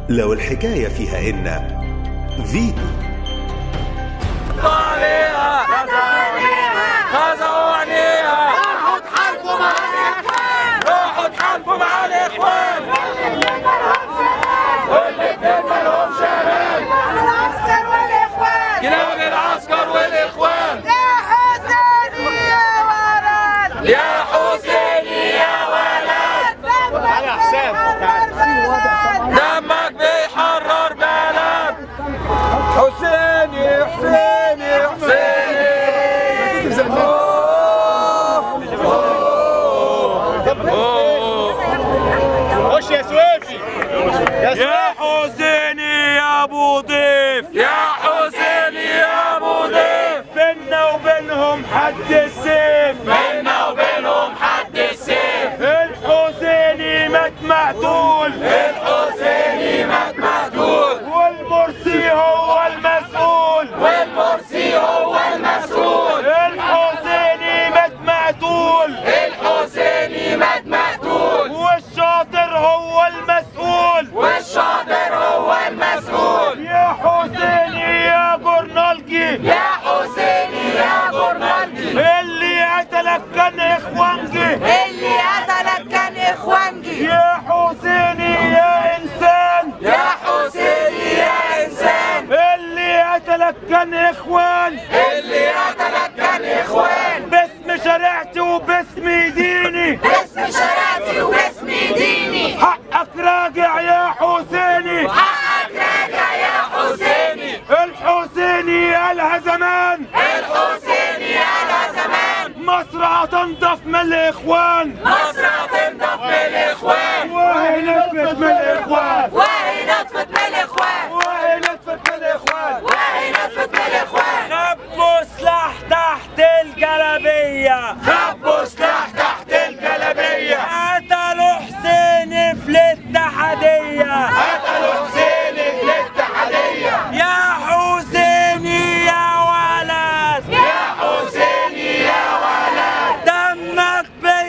لو الحكاية فيها إن فيتو عليها خزقوا عينيها راحوا تحاربوا مع الاخوان روحوا تحالفوا مع الاخوان العسكر والاخوان كلاب العسكر والاخوان يا حسين يا ولد يا حسيني يا ولد على حساب دمك بيحرر بلد حسيني حسيني حسيني خش يا سويفي يا يا حسيني يا ابو ضيف يا حسيني يا ابو ضيف بينا وبينهم حد السيف بينا وبينهم حد السيف الحسيني مات مقتول الحسيني مات مقتول والمرسي هو المسؤول والمرسي هو المسؤول الحسيني مات مقتول الحسيني مات مقتول والشاطر هو المسؤول والشاطر هو المسؤول يا حسيني يا جورنالجي يا حسيني يا برنالدي اللي قتلك كان اخوانجي اللي قتلك كان اخوانجي يا حسيني يا انسان يا حسيني يا انسان اللي قتلك كان اخوان اللي قتلك كان اخوان باسم شريعتي وباسم ديني باسم شريعتي وباسم ديني حقك راجع يا حسيني حقك راجع يا حسيني الحسيني قالها زمان الحسيني على زمان مصر هتنضف من الاخوان مصر هتنضف من الاخوان وهي نفت من الاخوان وهي نطفت من الاخوان وهي نفت من الاخوان وهي نطفت من الاخوان خبوا سلاح تحت الجلابيه خبوا سلاح تحت الجلابيه قتلوا حسين في الاتحاديه قتلوا حسيني في الاتحاديه يا حسيني يا ولد يا حسيني يا ولد دمك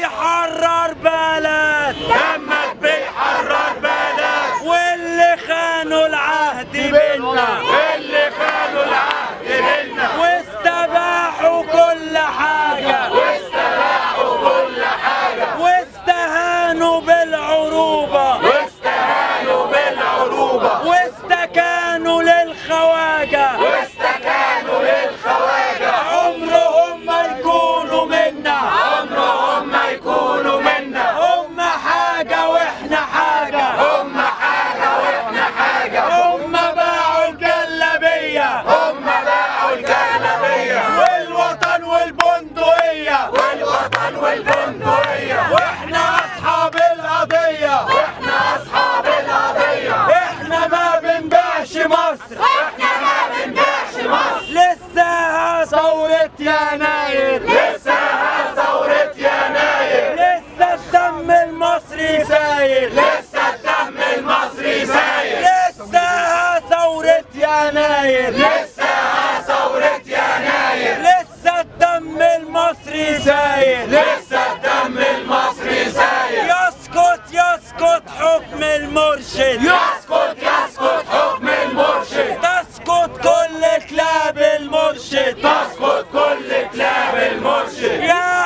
بيحرر بلد دمك بيحرر بلد واللي خانوا العهد بينا اللي خانوا العهد بينا واستباحوا كل حاجة واستباحوا كل حاجه واستهانوا بالعروبة واستهانوا بالعروبه واستكانوا للخواجة واستكانوا للخواجه عمرهم ما يكونوا منا عمرهم ما يكونوا منا هم حاجة واحنا حاجة هم حاجه واحنا حاجه هم باعوا الجلابية هم باعوا الجلابيه والوطن والبندقية والوطن والبندقيه واحنا اصحاب القضية واحنا اصحاب القضيه احنا ما بنبيعش مصر احنا ما بنبيعش مصر لسه ثورة يناير لسه ثوره يناير لسه الدم المصري ساير لسه الدم المصري ساير لسه ثورة يناير لسه ثوره يناير لسه الدم المصري ساير لسه الدم المصري ساير يسقط يسقط حكم المرشد يسقط يسقط حكم المرشد تسقط كل كلاب المرشد تسقط كل كلاب المرشد يا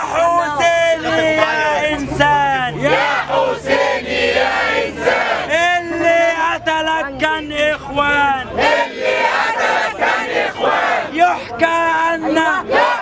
حسيني يا انسان يا حسيني يا انسان اللي قتلك كان اخوان اللي قتلك كان اخوان يحكى عنا